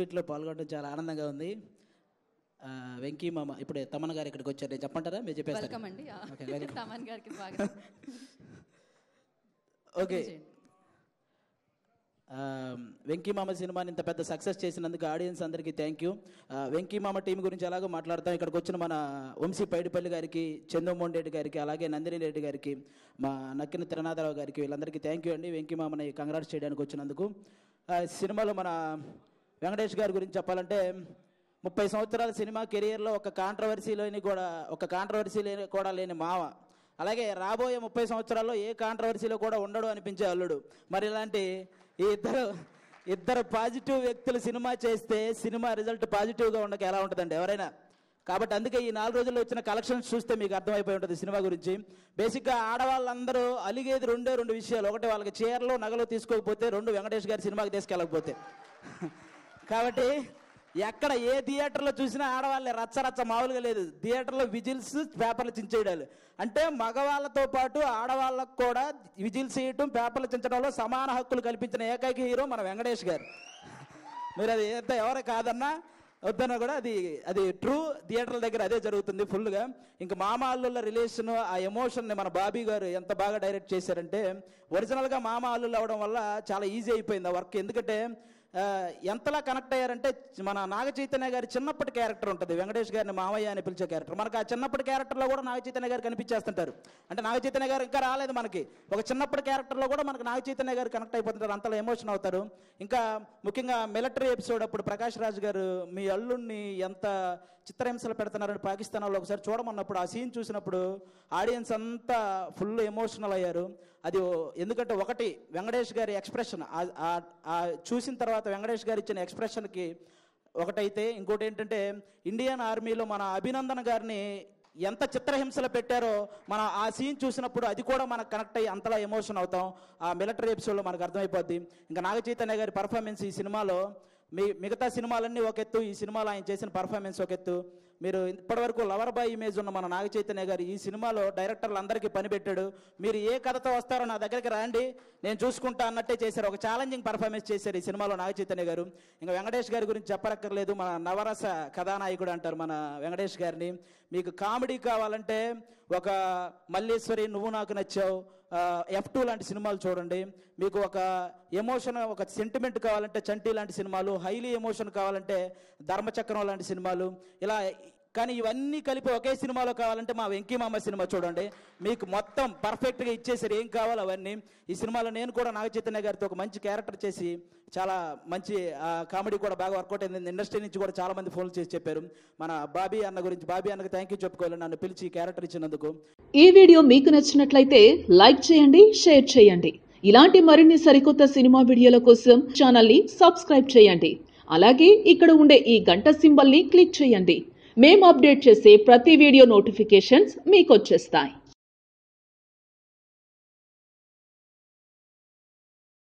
మీట్లో పాల్గొనడం చాలా ఆనందంగా ఉంది ఆ, వెంకీ మామ ఇప్పుడే తమన్ గారు ఇక్కడికి వచ్చారు నేను చెప్పంటారా మీరు చెప్పేస్తారు వెల్కమ్ అండి ఓకే వెరీ తమన్ గారికి స్వాగతం ఓకే చేయండి. ఆ, వెంకీ మామ సినిమాని ఇంత పెద్ద సక్సెస్ చేసినందుకు ఆడియన్స్ అందరికీ థ్యాంక్ యూ వెంకీ మామ టీం గురించి ఎలాగో మాట్లాడతాం ఇక్కడికి వచ్చిన మన వంశీ పైడిపల్లి గారికి చంద్రమోహన్ రెడ్డి గారికి అలాగే నందిని రెడ్డి గారికి మా నక్కిన తిరునాథరావు గారికి వీళ్ళందరికీ థ్యాంక్ యూ అండి వెంకీ మామని కంగ్రాట్స్ చేయడానికి వచ్చినందుకు ఆ, సినిమాలో మన వెంకటేష్ గారి గురించి చెప్పాలంటే ముప్పై సంవత్సరాల సినిమా కెరియర్లో ఒక కాంట్రవర్సీ లేని కూడా ఒక కాంట్రవర్సీ లేని కూడా లేని మావ అలాగే రాబోయే ముప్పై సంవత్సరాల్లో ఏ కాంట్రవర్సీలో కూడా ఉండడు అనిపించే అల్లుడు మరి ఇలాంటి ఈ ఇద్దరు ఇద్దరు పాజిటివ్ వ్యక్తులు సినిమా చేస్తే సినిమా రిజల్ట్ పాజిటివ్గా ఉండక ఎలా ఉంటుందండి ఎవరైనా కాబట్టి అందుకే ఈ నాలుగు రోజుల్లో వచ్చిన కలెక్షన్స్ చూస్తే మీకు అర్థమైపోయి ఉంటుంది సినిమా గురించి బేసిక్గా ఆడవాళ్ళందరూ అలిగేది రెండే రెండు విషయాలు ఒకటి వాళ్ళకి చీరలు నగలు తీసుకోకపోతే రెండు వెంకటేష్ గారి సినిమాకి తీసుకెళ్ళకపోతే కాబట్టి ఎక్కడ ఏ థియేటర్లో చూసినా ఆడవాళ్ళే రచ్చ రచ్చ మామూలుగా లేదు థియేటర్లో విజిల్స్ పేపర్లు చించేయడాలు అంటే మగవాళ్ళతో పాటు ఆడవాళ్ళకు కూడా విజిల్స్ చేయటం పేపర్లు చించడంలో సమాన హక్కులు కల్పించిన ఏకైక హీరో మన వెంకటేష్ గారు మీరు అది ఎంత ఎవరు కాదన్నా వద్దన్నా కూడా అది అది ట్రూ థియేటర్ల దగ్గర అదే జరుగుతుంది ఫుల్గా ఇంకా మామ అల్లుళ్ళ రిలేషన్ ఆ ఎమోషన్ని మన బాబీ గారు ఎంత బాగా డైరెక్ట్ చేశారంటే ఒరిజినల్గా మామ అల్లుళ్ళు అవ్వడం వల్ల చాలా ఈజీ అయిపోయింది ఆ వర్క్ ఎందుకంటే ఆ, ఎంతలా కనెక్ట్ అయ్యారంటే మన నాగ చైతన్య గారి చిన్నప్పటి క్యారెక్టర్ ఉంటుంది వెంకటేష్ గారిని మామయ్య అని పిలిచే క్యారెక్టర్ మనకు ఆ చిన్నప్పటి క్యారెక్టర్లో కూడా నాగ చైతన్య గారు కనిపించేస్తుంటారు అంటే నాగ చైతన్య గారు ఇంకా రాలేదు మనకి ఒక చిన్నప్పటి క్యారెక్టర్లో కూడా మనకు నాగ చైతన్య గారు కనెక్ట్ అయిపోతుంటారు అంతలో ఎమోషన్ అవుతారు ఇంకా ముఖ్యంగా మిలిటరీ ఎపిసోడ్ అప్పుడు ప్రకాష్ రాజ్ గారు మీ అల్లుడిని ఎంత చిత్రహింసలు పెడుతున్నారని పాకిస్తాన్ వాళ్ళు ఒకసారి చూడమన్నప్పుడు ఆ సీన్ చూసినప్పుడు ఆడియన్స్ అంతా ఫుల్ ఎమోషనల్ అయ్యారు అది ఓ- ఎందుకంటే ఒకటి వెంకటేష్ గారి ఎక్స్ప్రెషన్ చూసిన తర్వాత వెంకటేష్ గారు ఇచ్చిన ఎక్స్ప్రెషన్కి ఒకటైతే ఇంకోటి ఏంటంటే ఇండియన్ ఆర్మీలో మన అభినందన్ గారిని ఎంత చిత్రహింసలు పెట్టారో మనం ఆ సీన్ చూసినప్పుడు అది కూడా మనకు కనెక్ట్ అయ్యి అంతలా ఎమోషన్ అవుతాం ఆ మిలిటరీ ఎపిసోడ్లో మనకు అర్థమైపోద్ది ఇంకా నాగ చైతన్య గారి పర్ఫార్మెన్స్ ఈ సినిమాలో మీ మిగతా సినిమాలన్నీ ఒక ఎత్తు ఈ సినిమాలో ఆయన చేసిన పర్ఫార్మెన్స్ ఒక ఎత్తు మీరు ఇప్పటివరకు లవర్ బాయ్ ఇమేజ్ ఉన్న మన నాగ చైతన్య గారు ఈ సినిమాలో డైరెక్టర్లు అందరికీ పని పెట్టాడు మీరు ఏ కథతో వస్తారో నా దగ్గరికి రండి నేను చూసుకుంటా అన్నట్టే చేశారు ఒక ఛాలెంజింగ్ పర్ఫార్మెన్స్ చేశారు ఈ సినిమాలో నాగ చైతన్య గారు ఇంకా వెంకటేష్ గారి గురించి చెప్పరక్కర్లేదు మన నవరస కథానాయకుడు అంటారు మన వెంకటేష్ గారిని మీకు కామెడీ కావాలంటే ఒక మల్లేశ్వరి నువ్వు నాకు నచ్చావు ఎఫ్ టూ లాంటి సినిమాలు చూడండి మీకు ఒక ఎమోషన్ ఒక సెంటిమెంట్ కావాలంటే చంటి లాంటి సినిమాలు హైలీ ఎమోషన్ కావాలంటే ధర్మచక్రం లాంటి సినిమాలు ఇలా కానీ ఇవన్నీ కలిపి ఒకే సినిమాలో కావాలంటే మా వెంకీ మామ సినిమా చూడండి మీకు మొత్తం పర్ఫెక్ట్గా ఇచ్చేసారు ఏం కావాలో అవన్నీ ఈ సినిమాలో నేను కూడా నాగ చైతన్య గారితో ఒక మంచి క్యారెక్టర్ చేసి చాలా మంచి కామెడీ కూడా బాగా వర్కౌట్ అయింది ఇండస్ట్రీ నుంచి కూడా చాలా మంది ఫోన్ చేసి చెప్పారు మన బాబీ అన్న గురించి బాబీ అన్నకు థ్యాంక్ యూ చెప్పుకోవాలి నన్ను పిలిచి ఈ క్యారెక్టర్ ఇచ్చినందుకు ఈ వీడియో మీకు నచ్చినట్లయితే లైక్ చేయండి షేర్ చేయండి ఇలాంటి మరిన్ని సరికొత్త సినిమా వీడియోల కోసం ఛానల్ని సబ్స్క్రైబ్ చేయండి అలాగే ఇక్కడ ఉండే ఈ గంట సింబల్ని క్లిక్ చేయండి మేము అప్డేట్ చేసే ప్రతి వీడియో నోటిఫికేషన్స్ మీకు వచ్చేస్తాయి